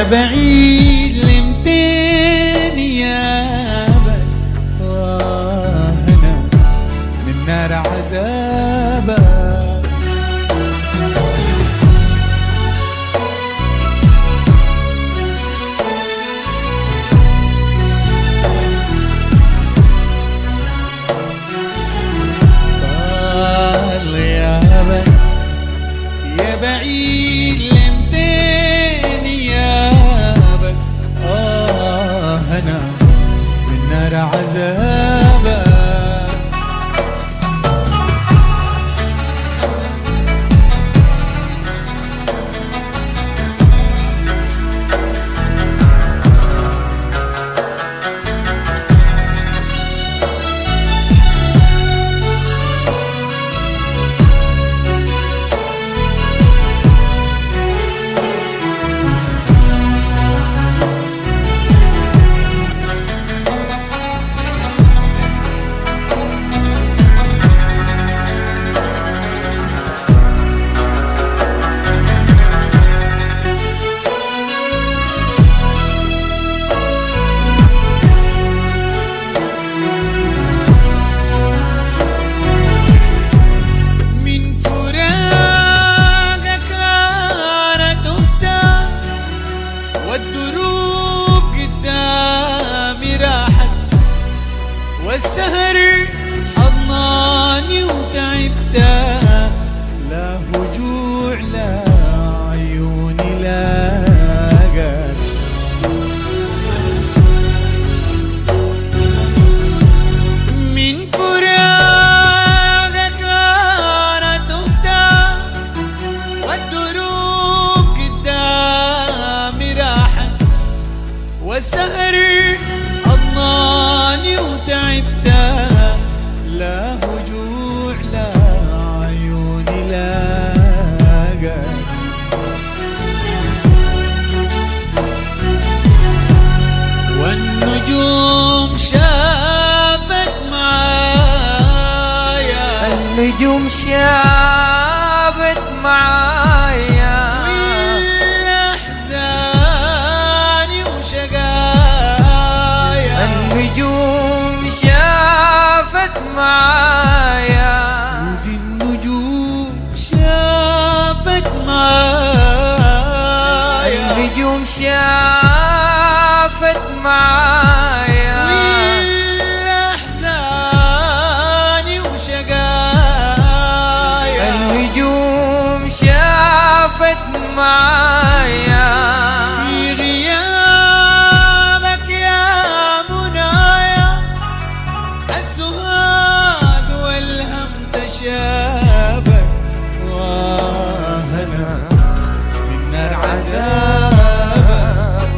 بعيد لمتين يابك واهنا من نار عذابك طال غيابك يا بعيد لمتين يابك آه أنا من نار عذابك من فراقك أنا تهت والدروب قدامي راحت والسهر أضناني وتعبت لا هجوع لا عيوني لاقت من فراقك أنا تهت والدروب قدامي راحت والسهر أضناني وتعبت لا هجوع لا عيوني لاقت والنجوم شافت معايا النجوم شابت معايا والأحزان وشقايا النجوم شافت معايا ودي النجوم شافت معايا النجوم شافت معايا والأحزان وشقايا النجوم شافت معايا في غيابك يا منايا السهاد والهم تشابك واهنا من نار عذابك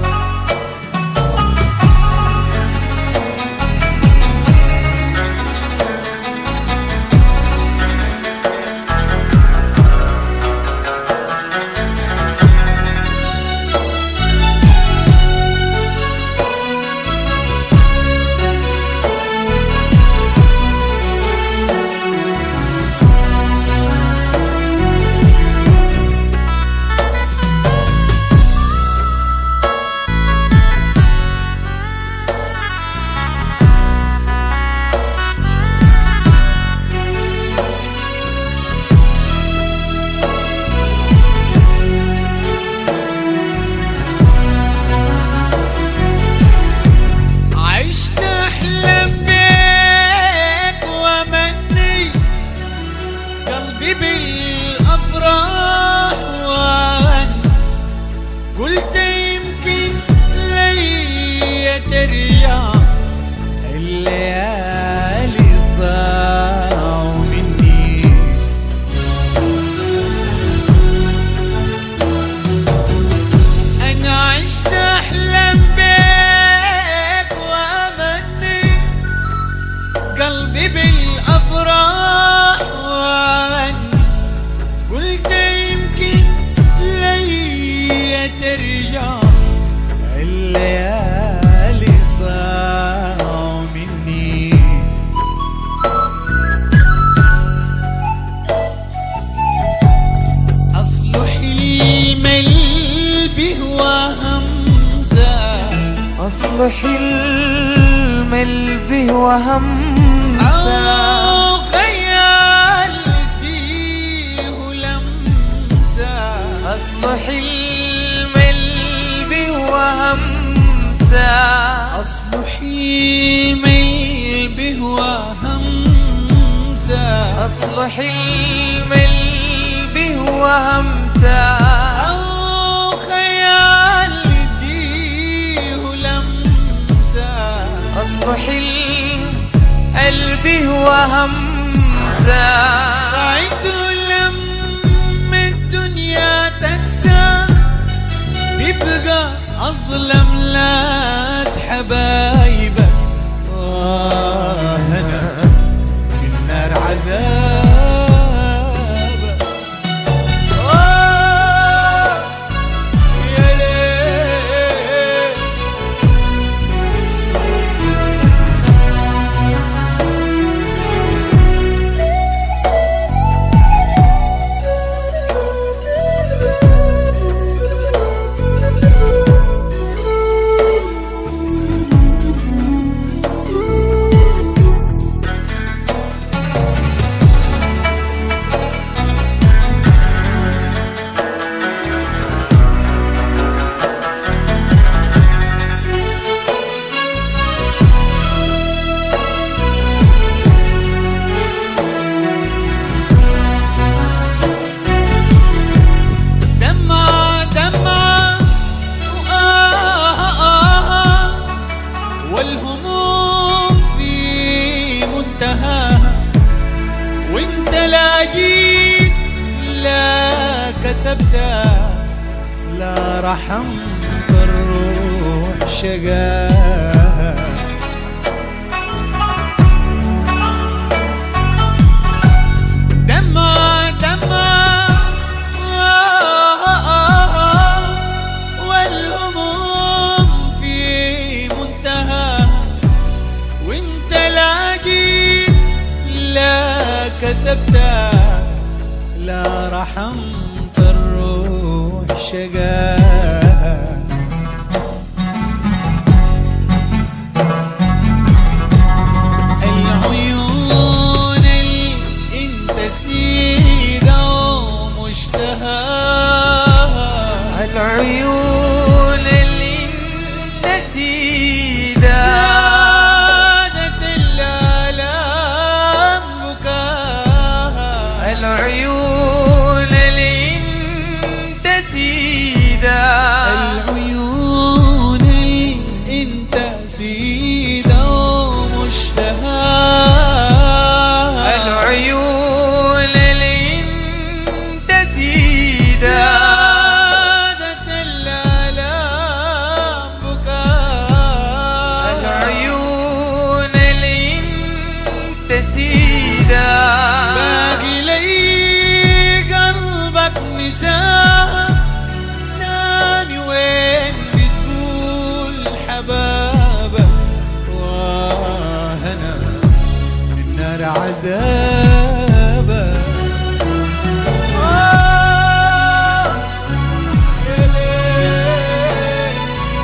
عشت احلم بيك وامني قلبي بالافراح وان قلت يمكن لي ترجع الليالي ضاعوا مني أنا عشت أحلم بيك وأمني قلبي بالأفراح وأغني قلت يمكن لي ترجع الليالي ضاعوا مني أصل حلم البه وهم أصل حلم البه وهمسة أو خيال فيه لمسة أصل حلم البه وهمسة أصل حلمي به وهمسة أصل حلم البه وهمسة أو خيال ديه لمسة أصل حلم قلبي وهمسة رأيت لما الدنيا تكسى يبقى أظلم ناس حبايبك آه أنا في النار عذابك آه يا ليل دمعة دمعة وآه آه والهموم في منتهاها وانت لا جيت لا كتبت لا رحمت الروح شقاها دمعة دمعة آه آه آه والهموم في منتهى وانت لا جيت لا كتبت لا رحمت الروح شقاها العيون اللي انت سيدة ومشتهاها العيون اللي نسيدة زادت الآلام بكاها العيون اللي نسيدة العيون اللي انت سيدة ومشتهاها العيون اللي نسيدة زادت الآلام بكاها العيون اللي تسيدة باقي لي قلبك نساء ناني وين بتقول حبابك واهنا من نار عذابك آه يا ليل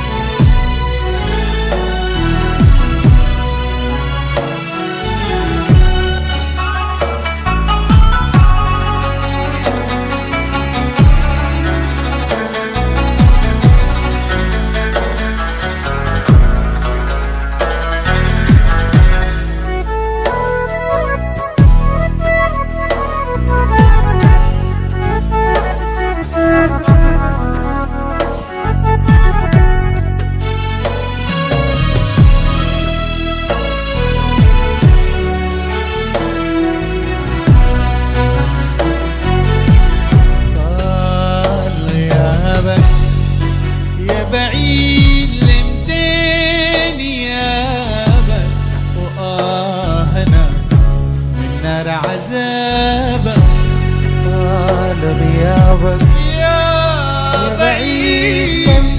طال غيابك يا بعيد لمتين يابك وآهنا من نار عذابك طال غيابك يا بعيد